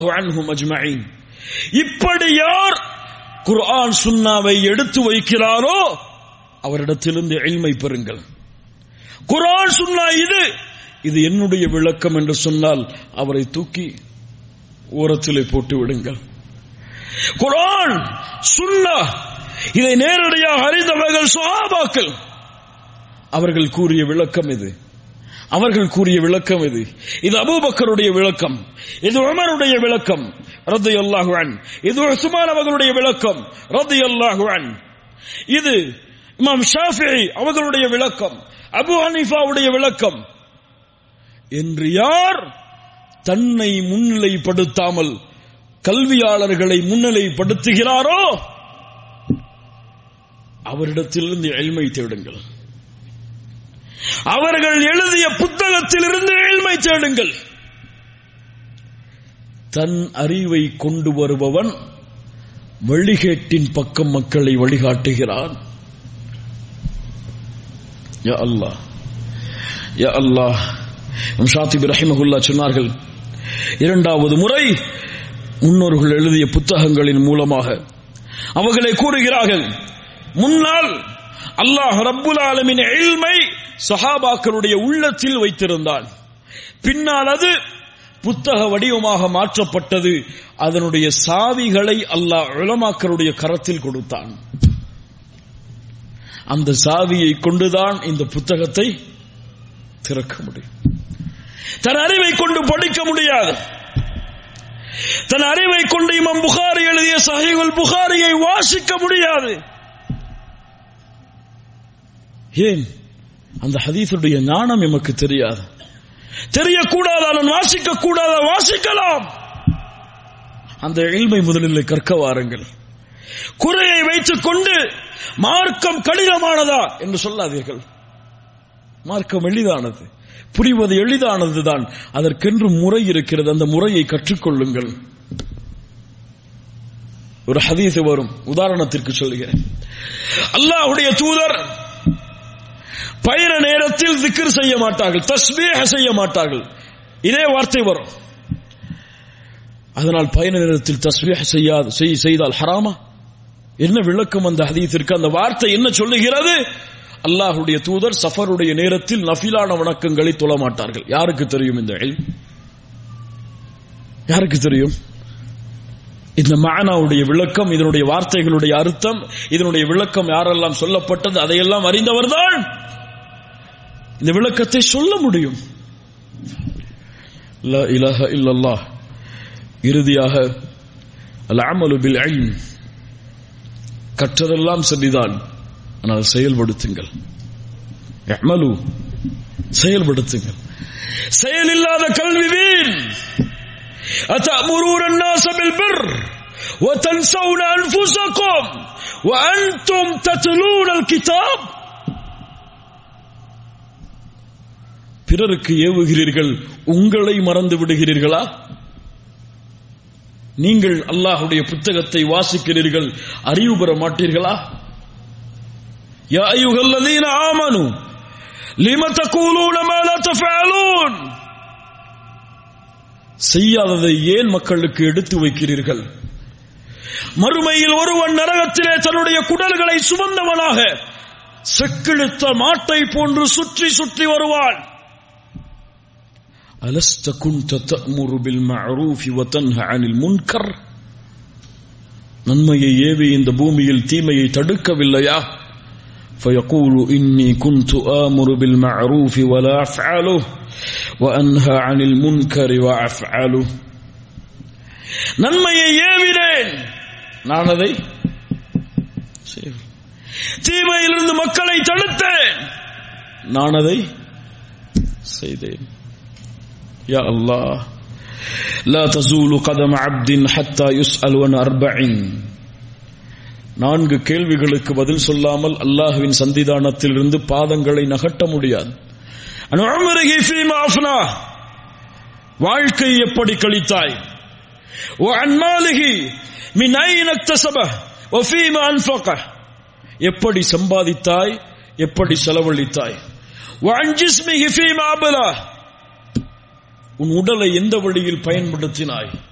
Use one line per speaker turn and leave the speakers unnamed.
அன்ஹும் அஜ்மஈன் இப்படி யார் குர்ஆன் சுன்னாவை எடுத்து வைக்கிறாரோ அவரிடத்திலிருந்து எளிமை பெறுங்கள் குர்ஆன் சுன்னா இது இது என்னுடைய விளக்கம் என்று சொன்னால் அவரை தூக்கி ஓரத்திலே போட்டு விடுங்கள் குர்ஆன் சுன்னா இதை நேரடியாக அறிந்தவர்கள் சுஹாபாக்கள் அவர்கள் கூறிய விளக்கம் இது அவர்கள் கூறிய விளக்கம் இது இது அபூபக்கருடைய விளக்கம் இது உமருடைய விளக்கம் ரத்தி அல்லாஹுவன் இது உஸ்மான் அவர்களுடைய விளக்கம் ரத்தி அல்லாஹுவன் இது இமாம் ஷாஃபி அவர்களுடைய விளக்கம் அபு ஹனீஃபாவுடைய விளக்கம் என்று யார் தன்னை முன்னிலைப்படுத்தாமல் கல்வியாளர்களை முன்னிலைப்படுத்துகிறாரோ அவரிடத்திலிருந்து எளிமை தேடுங்கள் அவர்கள் எழுதிய புத்தகத்திலிருந்து ஏழ்மை தேடுங்கள் தன் அறிவை கொண்டு வருபவன் வழிகேட்டின் பக்கம் மக்களை வழிகாட்டுகிறான் யா அல்லாஹ் யா அல்லாஹ் ஷாத்திப் ரஹிமகுல்லா சொன்னார்கள் இரண்டாவது முறை முன்னோர்கள் எழுதிய புத்தகங்களின் மூலமாக அவர்களை கூறுகிறார்கள் முன்னால் அல்லாஹ் ரப்புல் ஆலமின் எல்மை சஹாபாக்களுடைய உள்ளத்தில் வைத்திருந்தான் பின்னால் அது புத்தக வடிவமாக மாற்றப்பட்டது அதனுடைய சாவிகளை அல்லாஹ் உலமாக்களுடைய கரத்தில் கொடுத்தான் அந்த சாவியை கொண்டுதான் இந்த புத்தகத்தை திறக்க முடியும் தன் அறிவை கொண்டு படிக்க முடியாது தன் அறிவை கொண்டு இமாம் புகாரி எழுதிய சஹீகுல் புகாரியை வாசிக்க முடியாது ஏன் அந்த ஹதீஸுடைய ஞானம் எமக்கு தெரியாது தெரியக்கூடாத நான் வாசிக்க கூடாத வாசிக்கலாம் அந்த எளிமை முதலில் கற்க வாருங்கள் குறையை வைத்துக் கொண்டு மார்க்கம் கடினமானதா என்று சொல்லாதீர்கள் மார்க்கம் எளிதானது புரிவது எளிதானதுதான் அதற்கென்று முறை இருக்கிறது அந்த முறையை கற்றுக்கொள்ளுங்கள் ஒரு ஹதீஸ் வரும் உதாரணத்திற்கு சொல்லுகிறேன் அல்லாஹுடைய தூதர் பயண நேரத்தில் திக்ர் செய்ய மாட்டார்கள் தஸ்மீக செய்ய மாட்டார்கள் இதே வார்த்தை வரும் அதனால் பயண நேரத்தில் தஸ்மீக செய்யாது செய்தால் ஹராமா என்ன விளக்கம் அந்த ஹதீத்திற்கு அந்த வார்த்தை என்ன சொல்லுகிறது அல்லாஹுடைய தூதர் சஃபருடைய நேரத்தில் நஃபிலான வணக்கங்களை தொழ மாட்டார்கள் யாருக்கு தெரியும் இந்த யாருக்கு தெரியும் இந்த மானாவுடைய விளக்கம் இதனுடைய வார்த்தைகளுடைய அர்த்தம் இதனுடைய விளக்கம் யாரெல்லாம் சொல்லப்பட்டது அதையெல்லாம் அறிந்தவர்தான் இந்த விளக்கத்தை சொல்ல முடியும் இலஹ இல்லல்லாஹ் இறுதியாக அல் அமலு பில் ஐன் கற்றதெல்லாம் சரிதான் ஆனால் செயல்படுத்துங்கள் அமலு செயல்படுத்துங்கள் செயல் இல்லாத கல்வி வீண் أتأمرون الناس بالبر وتنسون أنفسكم وأنتم تتلون الكتاب பிறருக்கு ஏவுகிறீர்கள் உங்களை மறந்து விடுகிறீர்களா நீங்கள் அல்லாஹுடைய புத்தகத்தை வாசிக்கிறீர்கள் அறிவு பெற மாட்டீர்களா யா அய்யுஹல்லதீன ஆமனு லிம தகூலூன மா லா தஃஅலூன் செய்யாததை ஏன் மக்களுக்கு எடுத்து வைக்கிறீர்கள் மறுமையில் ஒருவன் நரகத்திலே தன்னுடைய குடல்களை சுமந்தவனாக செக்கிழுத்த மாட்டை போன்று சுற்றி சுற்றி வருவான் ألست كنت تأمر بالمعروف وتنهى عن المنكر நன்மையை ஏவி இந்த பூமியில் தீமையை தடுக்கவில்லையா فيقول إني كنت آمر بالمعروف ولا أفعله وأنهى عن المنكر وأفعله நன்மையை ஏவினேன் நான் அதை தீமையிலிருந்து மக்களை தடுத்தேன் நான் அதை செய்தேன் يا الله لا تزول قدم عبد حتى يسأل عن أربعين நான்கு கேள்விகளுக்கு பதில் சொல்லாமல் அல்லாஹுவின் சந்திதானத்தில் இருந்து பாதங்களை நகட்ட முடியாது வாழ்க்கை எப்படி கழித்தாய் எப்படி சம்பாதித்தாய் எப்படி செலவழித்தாய் உன் உடலை எந்த வழியில் பயன்படுத்தினாய்